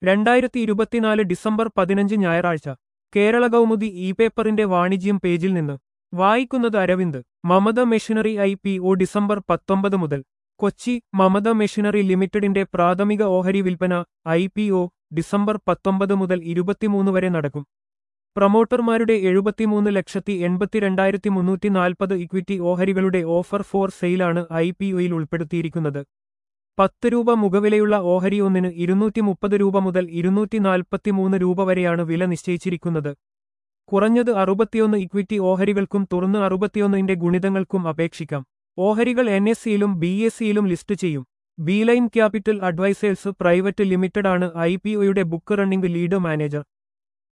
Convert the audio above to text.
രണ്ടായിരത്തി ഇരുപത്തിനാല് ഡിസംബർ പതിനഞ്ച് ഞായറാഴ്ച കേരള കൗമുദി ഇ പേപ്പറിന്റെ വാണിജ്യം പേജിൽ നിന്ന് വായിക്കുന്നത് Aravind Mamata machinery I P O December പത്തൊമ്പത് മുതൽ കൊച്ചി മമത മെഷീനറി ലിമിറ്റഡിന്റെ പ്രാഥമിക ഓഹരി വിൽപ്പന ഐ പി ഒ ഡിസംബർ പത്തൊമ്പത് മുതൽ ഇരുപത്തിമൂന്ന് വരെ നടക്കും പ്രൊമോട്ടർമാരുടെ എഴുപത്തിമൂന്ന് ലക്ഷത്തി എൺപത്തിരണ്ടായിരത്തി മുന്നൂറ്റി നാൽപ്പത് ഇക്വിറ്റി ഓഹരികളുടെ ഓഫർ ഫോർ സെയിലാണ് ഐ പി ഒയിൽ ഉൾപ്പെടുത്തിയിരിക്കുന്നത് പത്ത് രൂപ മുഖവിലയുള്ള ഓഹരി ഒന്നിന് ഇരുന്നൂറ്റി മുപ്പത് രൂപ മുതൽ ഇരുന്നൂറ്റി നാൽപ്പത്തിമൂന്ന് രൂപ വരെയാണ് വില നിശ്ചയിച്ചിരിക്കുന്നത് കുറഞ്ഞത് അറുപത്തിയൊന്ന് ഇക്വിറ്റി ഓഹരികൾക്കും തുറന്ന് അറുപത്തിയൊന്നിന്റെ ഗുണിതങ്ങൾക്കും അപേക്ഷിക്കാം ഓഹരികൾ എൻ എസ് സിയിലും ബി എസ് സിയിലും ലിസ്റ്റ് ചെയ്യും B line capital advisors private ലിമിറ്റഡാണ് ഐ പി ഒയുടെ ബുക്ക് റണ്ണിംഗ് ലീഡ് മാനേജർ